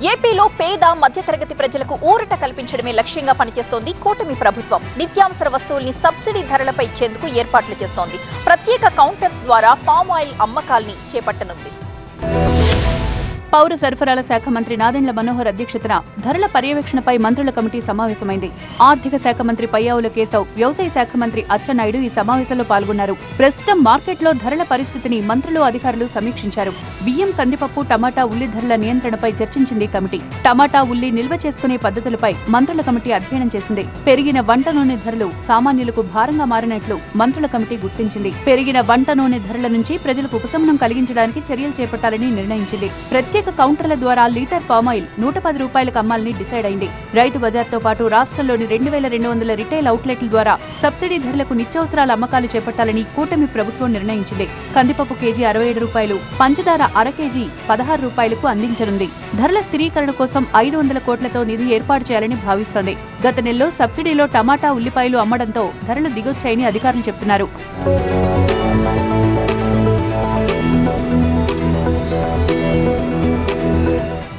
ఏపీలో పేద మధ్యతరగతి ప్రజలకు ఊరట కల్పించడమే లక్ష్యంగా పనిచేస్తోంది కూటమి ప్రభుత్వం నిత్యావసర వస్తువుల్ని సబ్సిడీ ధరలపై ఇచ్చేందుకు ఏర్పాట్లు చేస్తోంది ప్రత్యేక కౌంటర్స్ ద్వారా పామ్ ఆయిల్ అమ్మకాల్ని చేపట్టనుంది పౌర సరఫరాల శాఖ మంత్రి నాదెండ్ల మనోహర్ అధ్యక్షతన ధరల పర్యవేక్షణపై మంత్రుల కమిటీ సమావేశమైంది ఆర్థిక శాఖ మంత్రి పయ్యావుల కేశవ్ వ్యవసాయ శాఖ మంత్రి అచ్చెన్నాయుడు ఈ సమావేశంలో పాల్గొన్నారు ప్రస్తుతం మార్కెట్లో ధరల పరిస్థితిని మంత్రులు అధికారులు సమీక్షించారు బియ్యం కందిపప్పు టమాటా ఉల్లి ధరల నియంత్రణపై చర్చించింది కమిటీ టమాటా ఉల్లి నిల్వ చేసుకునే పద్ధతులపై మంత్రుల కమిటీ అధ్యయనం చేసింది పెరిగిన వంట నూనె ధరలు సామాన్యులకు భారంగా మారినట్లు మంత్రుల కమిటీ గుర్తించింది పెరిగిన వంట నూనె ధరల నుంచి ప్రజలకు ఉపశమనం కలిగించడానికి చర్యలు చేపట్టాలని నిర్ణయించింది ప్రత్యేక కౌంటర్ల ద్వారా లీటర్ పామాయిల్ నూట పది రూపాయలకు అమ్మాలని డిసైడ్ అయింది రైతు బజార్తో పాటు రాష్ట్రంలోని రెండు వేల రెండు వందల రిటైల్ అవుట్లెట్ల ద్వారా సబ్సిడీ ధరలకు నిత్యావసరాల అమ్మకాలు చేపట్టాలని కూటమి ప్రభుత్వం నిర్ణయించింది కందిపప్పు కేజీ అరవై ఏడు రూపాయలు పంచదార అర కేజీ పదహారు రూపాయలకు అందించనుంది ధరల స్థిరీకరణ కోసం ఐదు వందల కోట్లతో నిధి ఏర్పాటు చేయాలని భావిస్తోంది గత నెలలో సబ్సిడీలో టమాటా ఉల్లిపాయలు అమ్మడంతో ధరలు దిగొచ్చాయని అధికారులు చెబుతున్నారు